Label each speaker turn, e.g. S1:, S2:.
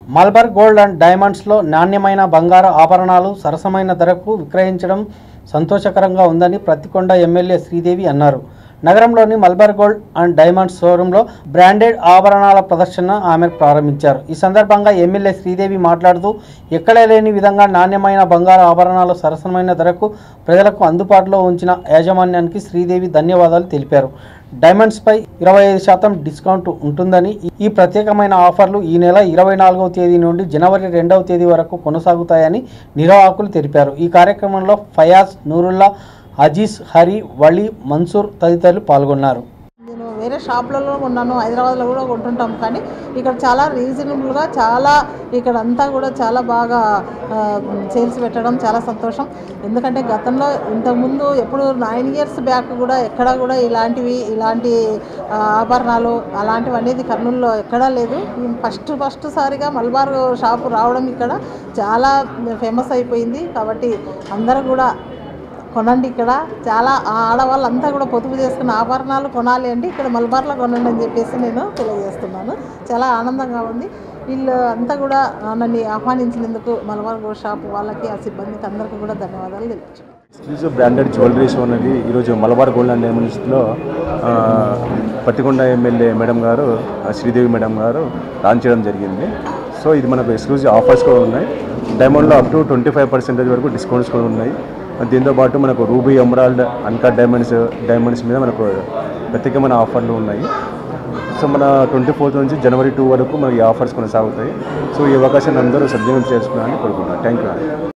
S1: మల్బర్ Gold and డైమండ్స్లో నాణ్యమైన బంగారు ఆభరణాలు సరసమైన ధరకు విక్రయించడం సంతోషకరంగా ఉందని ప్రతికొండ ఎమ్మెల్యే శ్రీదేవి అన్నారు నగరంలోని మల్బర్ గోల్డ్ అండ్ డైమండ్స్ షోరూంలో బ్రాండెడ్ ఆభరణాల ప్రదర్శన ఆమె ప్రారంభించారు ఈ సందర్భంగా ఎమ్మెల్యే శ్రీదేవి మాట్లాడుతూ ఎక్కడే లేని విధంగా నాణ్యమైన బంగారు ఆభరణాలు సరసమైన ధరకు ప్రజలకు అందుబాటులో ఉంచిన యాజమాన్యానికి శ్రీదేవి ధన్యవాదాలు తెలిపారు డైమండ్స్ పై ఇరవై ఐదు శాతం డిస్కౌంట్ ఉంటుందని ఈ ప్రత్యేకమైన ఆఫర్లు ఈ నెల ఇరవై నాలుగవ తేదీ నుండి జనవరి రెండవ తేదీ వరకు కొనసాగుతాయని నిర్వాహకులు తెలిపారు ఈ కార్యక్రమంలో ఫయాజ్ నూరుల్లా అజీజ్ హరి వలి మన్సూర్ తదితరులు పాల్గొన్నారు
S2: నేను వేరే షాప్లలో కొన్నాను హైదరాబాద్లో కూడా కొంటుంటాం కానీ ఇక్కడ చాలా రీజనబుల్గా చాలా ఇక్కడ అంతా కూడా చాలా బాగా సేల్స్ పెట్టడం చాలా సంతోషం ఎందుకంటే గతంలో ఇంతకుముందు ఎప్పుడు నైన్ ఇయర్స్ బ్యాక్ కూడా ఎక్కడ కూడా ఇలాంటివి ఇలాంటి ఆ, ఆభరణాలు అలాంటివి అనేది కర్నూలులో ఎక్కడా లేదు ఫస్ట్ ఫస్ట్ సారిగా మల్బార్ షాపు రావడం ఇక్కడ చాలా ఫేమస్ అయిపోయింది కాబట్టి అందరూ కూడా కొనండి ఇక్కడ చాలా ఆ ఆడవాళ్ళంతా కూడా పొదుపు చేసుకున్న ఆభరణాలు కొనాలి అంటే ఇక్కడ మలబార్లో కొనండి అని చెప్పేసి నేను తెలియజేస్తున్నాను చాలా ఆనందంగా ఉంది వీళ్ళు అంతా కూడా నన్ను ఆహ్వానించినందుకు మలబార్ గోల్డ్ షాప్ వాళ్ళకి ఆ సిబ్బందికి అందరికీ కూడా ధన్యవాదాలు తెలియజేస్తున్నాను
S3: ఎక్స్క్లూజివ్ బ్రాండెడ్ జ్యువెలరీ షో అనేది ఈరోజు మలబార్ గోల్డ్ అండ్ డైమండ్స్లో ఆ, పత్తికొండ ఎమ్మెల్యే మేడం గారు ఆ, శ్రీదేవి మేడం గారు లాంచ్ చేయడం జరిగింది సో ఇది మనకు ఎక్స్క్లూజివ్ ఆఫర్స్ కూడా ఉన్నాయి డైమండ్లో up to twenty five percentage వరకు డిస్కౌంట్స్ కూడా ఉన్నాయి దీంతో పాటు మనకు ruby emerald uncut diamonds diamonds మీద మనకు ప్రత్యేకమైన ఆఫర్లు ఉన్నాయి సో మన ట్వంటీ ఫోర్త్ నుంచి జనవరి టూ వరకు మనకి ఈ ఆఫర్స్ కొనసాగుతాయి సో ఈ అవకాశాన్ని అందరూ సద్వినియోగం చేసుకోవాలని కోరుకుంటున్నాను థ్యాంక్ యూ